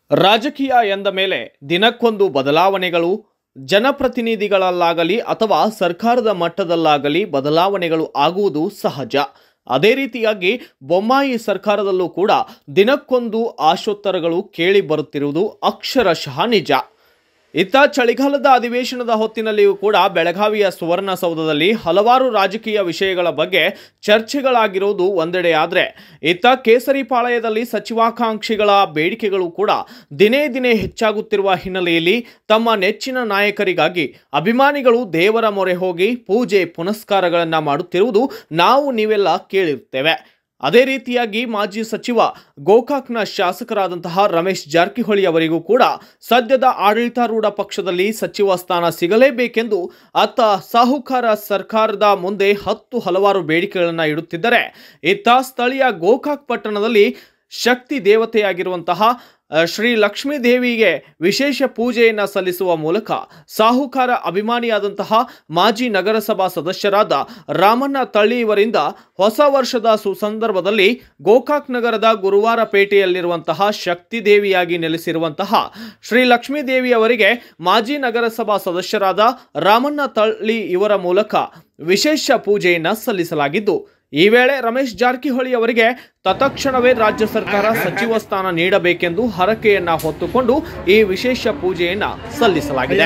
ರಾಜಕೀಯ ಎಂದ ಮೇಲೆ ದಿನಕ್ಕೊಂದು ಬದಲಾವಣೆಗಳು ಜನಪ್ರತಿನಿಧಿಗಳಲ್ಲಾಗಲಿ ಅಥವಾ ಸರ್ಕಾರದ ಮಟ್ಟದಲ್ಲಾಗಲಿ ಬದಲಾವಣೆಗಳು ಆಗುವುದು ಸಹಜ ಅದೇ ರೀತಿಯಾಗಿ ಬೊಮ್ಮಾಯಿ ಸರ್ಕಾರದಲ್ಲೂ ಕೂಡ ದಿನಕ್ಕೊಂದು ಆಶೋತ್ತರಗಳು ಕೇಳಿ ಬರುತ್ತಿರುವುದು ಅಕ್ಷರಶಃ ನಿಜ ಇತ್ತ ಚಳಿಗಾಲದ ಅಧಿವೇಶನದ ಹೊತ್ತಿನಲ್ಲಿಯೂ ಕೂಡ ಬೆಳಗಾವಿಯ ಸುವರ್ಣಸೌಧದಲ್ಲಿ ಹಲವಾರು ರಾಜಕೀಯ ವಿಷಯಗಳ ಬಗ್ಗೆ ಚರ್ಚೆಗಳಾಗಿರುವುದು ಒಂದೆಡೆ ಆದರೆ ಇತ್ತ ಕೇಸರಿ ಪಾಳಯದಲ್ಲಿ ಸಚಿವಾಕಾಂಕ್ಷಿಗಳ ಬೇಡಿಕೆಗಳು ಕೂಡ ದಿನೇ ದಿನೇ ಹೆಚ್ಚಾಗುತ್ತಿರುವ ಹಿನ್ನೆಲೆಯಲ್ಲಿ ತಮ್ಮ ನೆಚ್ಚಿನ ನಾಯಕರಿಗಾಗಿ ಅಭಿಮಾನಿಗಳು ದೇವರ ಮೊರೆ ಹೋಗಿ ಪೂಜೆ ಪುನಸ್ಕಾರಗಳನ್ನು ಮಾಡುತ್ತಿರುವುದು ನಾವು ನೀವೆಲ್ಲ ಕೇಳಿರುತ್ತೇವೆ ಅದೇ ರೀತಿಯಾಗಿ ಮಾಜಿ ಸಚಿವ ಗೋಕಾಕ್ನ ಶಾಸಕರಾದಂತಹ ರಮೇಶ್ ಜಾರಕಿಹೊಳಿ ಅವರಿಗೂ ಕೂಡ ಸದ್ಯದ ಆಡಳಿತಾರೂಢ ಪಕ್ಷದಲ್ಲಿ ಸಚಿವ ಸ್ಥಾನ ಸಿಗಲೇಬೇಕೆಂದು ಅತ್ತ ಸಾಹುಕಾರ ಸರ್ಕಾರದ ಮುಂದೆ ಹತ್ತು ಹಲವಾರು ಬೇಡಿಕೆಗಳನ್ನು ಇಡುತ್ತಿದ್ದರೆ ಇತ್ತ ಸ್ಥಳೀಯ ಗೋಕಾಕ್ ಪಟ್ಟಣದಲ್ಲಿ ಶಕ್ತಿ ದೇವತೆಯಾಗಿರುವಂತಹ ಅ, ಶ್ರೀ ಲಕ್ಷ್ಮೀ ದೇವಿಗೆ ವಿಶೇಷ ಪೂಜೆಯನ್ನು ಸಲ್ಲಿಸುವ ಮೂಲಕ ಸಾಹುಕಾರ ಅಭಿಮಾನಿಯಾದಂತಹ ಮಾಜಿ ನಗರಸಭಾ ಸದಸ್ಯರಾದ ರಾಮಣ್ಣ ತಳ್ಳಿ ಇವರಿಂದ ಹೊಸ ವರ್ಷದ ಸುಸಂದರ್ಭದಲ್ಲಿ ಗೋಕಾಕ್ ನಗರದ ಗುರುವಾರ ಪೇಟೆಯಲ್ಲಿರುವಂತಹ ಶಕ್ತಿ ದೇವಿಯಾಗಿ ನೆಲೆಸಿರುವಂತಹ ಶ್ರೀ ಲಕ್ಷ್ಮೀ ದೇವಿ ಅವರಿಗೆ ಮಾಜಿ ನಗರಸಭಾ ಸದಸ್ಯರಾದ ರಾಮಣ್ಣ ತಳ್ಳಿ ಇವರ ಮೂಲಕ ವಿಶೇಷ ಪೂಜೆಯನ್ನು ಸಲ್ಲಿಸಲಾಗಿದ್ದು ಈ ವೇಳೆ ರಮೇಶ್ ಜಾರಕಿಹೊಳಿ ಅವರಿಗೆ ತತ್ಕ್ಷಣವೇ ರಾಜ್ಯ ಸರ್ಕಾರ ಸಚಿವ ಸ್ಥಾನ ನೀಡಬೇಕೆಂದು ಹರಕೆಯನ್ನ ಹೊತ್ತುಕೊಂಡು ಈ ವಿಶೇಷ ಪೂಜೆಯನ್ನ ಸಲ್ಲಿಸಲಾಗಿದೆ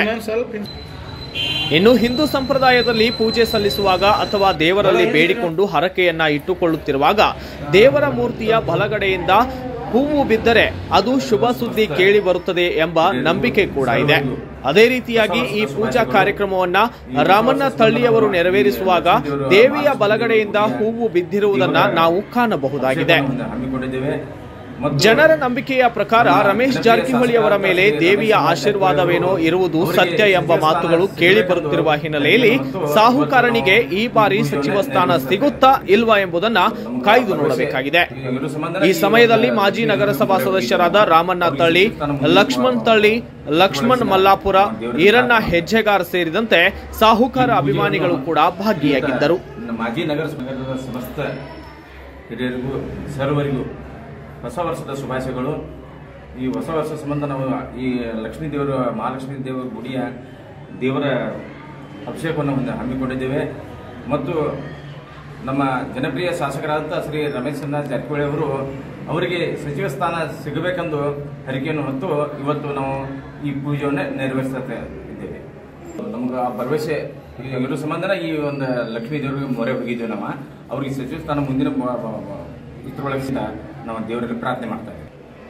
ಇನ್ನು ಹಿಂದೂ ಸಂಪ್ರದಾಯದಲ್ಲಿ ಪೂಜೆ ಸಲ್ಲಿಸುವಾಗ ಅಥವಾ ದೇವರಲ್ಲಿ ಬೇಡಿಕೊಂಡು ಹರಕೆಯನ್ನ ಇಟ್ಟುಕೊಳ್ಳುತ್ತಿರುವಾಗ ದೇವರ ಮೂರ್ತಿಯ ಬಲಗಡೆಯಿಂದ ಹೂವು ಬಿದ್ದರೆ ಅದು ಶುಭ ಸುದ್ದಿ ಕೇಳಿ ಬರುತ್ತದೆ ಎಂಬ ನಂಬಿಕೆ ಕೂಡ ಇದೆ ಅದೇ ರೀತಿಯಾಗಿ ಈ ಪೂಜಾ ಕಾರ್ಯಕ್ರಮವನ್ನ ರಾಮಣ್ಣ ತಳ್ಳಿಯವರು ನೆರವೇರಿಸುವಾಗ ದೇವಿಯ ಬಲಗಡೆಯಿಂದ ಹೂವು ಬಿದ್ದಿರುವುದನ್ನ ನಾವು ಕಾಣಬಹುದಾಗಿದೆ ಹಮ್ಮಿಕೊಂಡಿದ್ದೇವೆ ಮತ್ತು ಜನರ ನಂಬಿಕೆಯ ಪ್ರಕಾರ ರಮೇಶ್ ಜಾರಕಿಹೊಳಿ ಅವರ ಮೇಲೆ ದೇವಿಯ ಆಶೀರ್ವಾದವೇನೋ ಇರುವುದು ಸತ್ಯ ಎಂಬ ಮಾತುಗಳು ಕೇಳಿ ಬರುತ್ತಿರುವ ಹಿನ್ನೆಲೆಯಲ್ಲಿ ಸಾಹುಕಾರನಿಗೆ ಈ ಬಾರಿ ಸಚಿವ ಸ್ಥಾನ ಸಿಗುತ್ತಾ ಇಲ್ವಾ ಎಂಬುದನ್ನ ಕಾಯ್ದು ನೋಡಬೇಕಾಗಿದೆ ಇದ್ರ ಸಂಬಂಧ ಈ ಸಮಯದಲ್ಲಿ ಮಾಜಿ ನಗರಸಭಾ ಸದಸ್ಯರಾದ ರಾಮಣ್ಣ ತಳ್ಳಿ ಲಕ್ಷ್ಮಣ್ ತಳ್ಳಿ ಲಕ್ಷ್ಮಣ್ ಮಲ್ಲಾಪುರ ಈರಣ್ಣ ಹೆಜ್ಜೆಗಾರ್ ಸೇರಿದಂತೆ ಸಾಹುಕಾರ ಅಭಿಮಾನಿಗಳು ಕೂಡ ಭಾಗಿಯಾಗಿದ್ದರು ನಮ್ಮ ಮಾಜಿ ನಗರ ನಗರದ ಸಮಸ್ತ ಹಿರಿಯರಿಗೂ ಸರ್ವರಿಗೂ ಹೊಸ ವರ್ಷದ ಶುಭಾಶಯಗಳು ಈ ಹೊಸ ವರ್ಷ ಸಂಬಂಧ ನಾವು ಈ ಲಕ್ಷ್ಮೀ ದೇವರ ಮಹಾಲಕ್ಷ್ಮೀ ದೇವರ ಗುಡಿಯ ದೇವರ ಅಭಿಷೇಕವನ್ನು ಹೊಂದ- ಹಮ್ಮಿಕೊಂಡಿದ್ದೇವೆ ಮತ್ತು ನಮ್ಮ ಜನಪ್ರಿಯ ಶಾಸಕರಾದಂಥ ಶ್ರೀ ರಮೇಶ್ ಜಾರಕಿಹೊಳಿ ಅವರು ಅವರಿಗೆ ಸಚಿವ ಸ್ಥಾನ ಸಿಗಬೇಕೆಂದು ಹರಿಕೆಯನ್ನು ಹೊತ್ತು ಇವತ್ತು ನಾವು ಈ ಪೂಜೆಯನ್ನು ನೆರವೇರಿಸ್ತಾ ಇದ್ದೇವೆ ನಮ್ಗೆ ಆ ಭರವಸೆ ಇರೋ ಸಂಬಂಧನ ಈ ಒಂದು ಲಕ್ಷ್ಮೀ ದೇವರಿಗೆ ಮೊರೆ ಹೋಗಿದ್ದೇವೆ ನಾವು ಅವ್ರಿಗೆ ಸಚಿವ ಸ್ಥಾನ ಮುಂದಿನ ಬ- ಬ- ಬ- ಇದ್ರೊಳಗಿಂದ ನಾವು ದೇವರಲ್ಲಿ ಪ್ರಾರ್ಥನೆ ಮಾಡ್ತಾ ಇದ್ದೇವೆ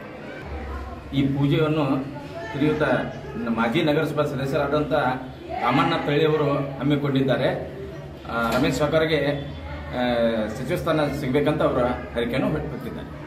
ಈ ಪೂಜೆಯನ್ನು ಶ್ರೀಯುತ ನಮ್ಮ ಮಾಜಿ ನಗರಸಭಾ ಸದಸ್ಯರಾದಂಥ ರಾಮಣ್ಣ ತಳ್ಳಿಯವರು ಹಮ್ಮಿಕೊಂಡಿದ್ದಾರೆ ಆ, ರಮೇಶ್ ಸಾಕರ್ಗೆ ಆ, ಸಚಿವ ಸ್ಥಾನ ಸಿಗಬೇಕಂತ ಅವರ ಹರಿಕೆಯನ್ನು ಹೊತ್ತಿದ್ದಾರೆ